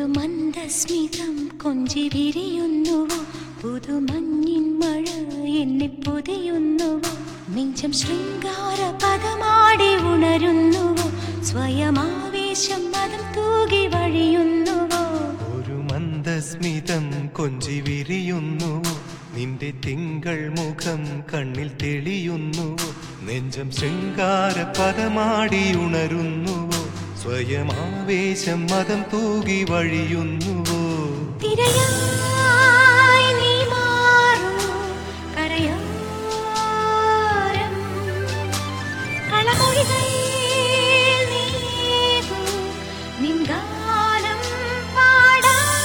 ഒരു മന്ദസ്മിതം കൊഞ്ചി വിരിയുന്നുവോ പുതുമഞ്ഞിൻ മഴ എന്നെ പൊതിയുന്നുവോ നെഞ്ചം ശൃംഗാര പദമാടി ഉണരുന്നുവോ സ്വയമാവേശം മതം തൂകി വഴിയുന്നുവോ ഒരു മന്ദസ്മിതം കൊഞ്ചി വിരിയുന്നു നിന്റെ തിങ്കൾ മുഖം കണ്ണിൽ തെളിയുന്നുവോ നെഞ്ചം ശൃംഗാര പദമാടി ഉണരുന്നുവോ സ്വയമാവേശം മതം തൂകി വഴിയുന്നുവോ തിരയായി നീ മാറൂ കരയോരം കളമൊഴികൾ നീകൂ നിൻ ഗാനം പാടാം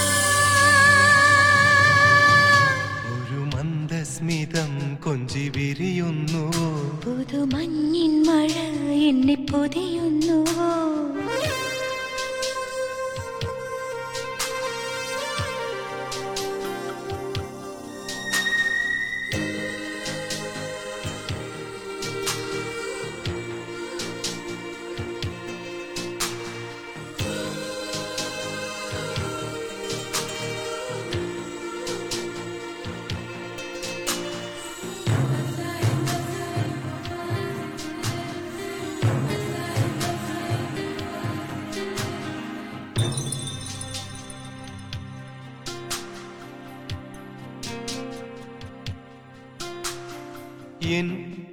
ഒരു മന്ദസ്മിതം കൊഞ്ചി വിരിയുന്നുവോ പുതുമഞ്ഞിൻ മഴ എന്നെ പൊതിയുന്നുവോ എൻ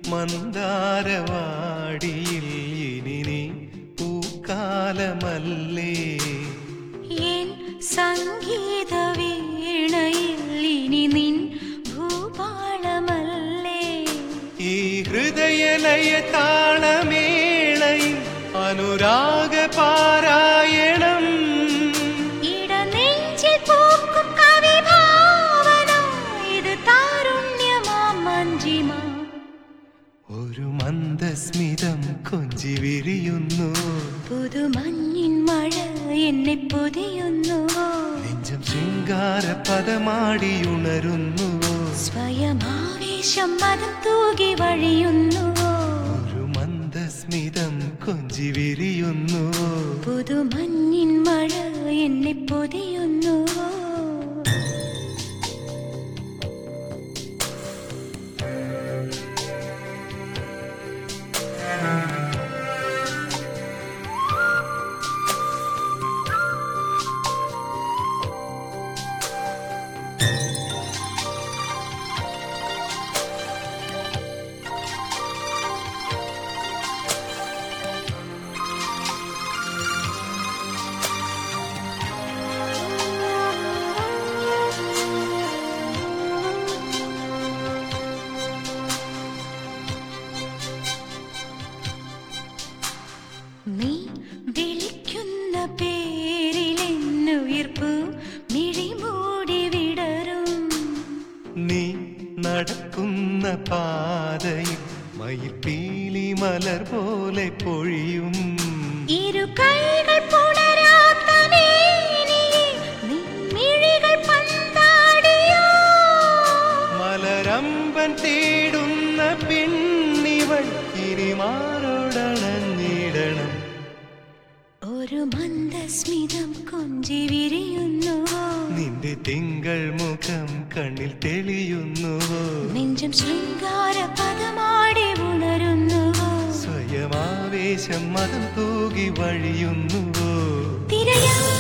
മന്ദാരവാടിയിൽ ഇനി നീ പൂക്കാലമല്ലേ എൻ സംഗീത വീണയിൽ ഇനി നിൻ ഭൂപാളമല്ലേ ഈ ഹൃദയലയ താളമേളയിൽ അനുരാഗ പാരായണം ഇടനെഞ്ചിൽ പൂക്കും കവിഭാവന ഇത് താരുണ്യമാ മഞ്ജിമ ഒരു മന്ദസ്മിതം കൊഞ്ചി വിരിയുന്നു പുതുമഞ്ഞിൻ മഴ എന്നെ പൊതിയുന്നുവോ നെഞ്ചം ശൃംഗാര പദമാടി ഉണരുന്നുവോ സ്വയമാവേശം മതം തൂകി വഴിയുന്നുവോ ഒരു മന്ദസ്മിതം കൊഞ്ചി വിരിയുന്നുവോ പുതുമഞ്ഞിൻ മഴ എന്നെ പൊതിയുന്നുവോ നീ വിളിക്കുന്ന പേരിലെന്നുയിർപ്പു മിഴിമൂടി വിടരും നീ നടക്കുന്ന പാതയിൽ മയിൽപ്പീലി മലർ പോലെ പൊഴിയും ഇരു കൈകൾ പുണരാത്ത മേനിയെ നിൻ മിഴികൾ പന്താടിയോ മലരമ്പൻ തേടുന്ന പെണ്ണിവൾ ഇനി മാറോടണഞ്ഞിടണം ഒരു മന്ദസ്മിതം കൊഞ്ചി വിരിയുന്നുവോ നിന്റെ തിങ്കൾ മുഖം കണ്ണിൽ തെളിയുന്നുവോ നെഞ്ചം ശൃംഗാര പദമാടി ഉണരുന്നുവോ സ്വയമാവേശം മതം തൂകി വഴിയുന്നുവോ തിരയാ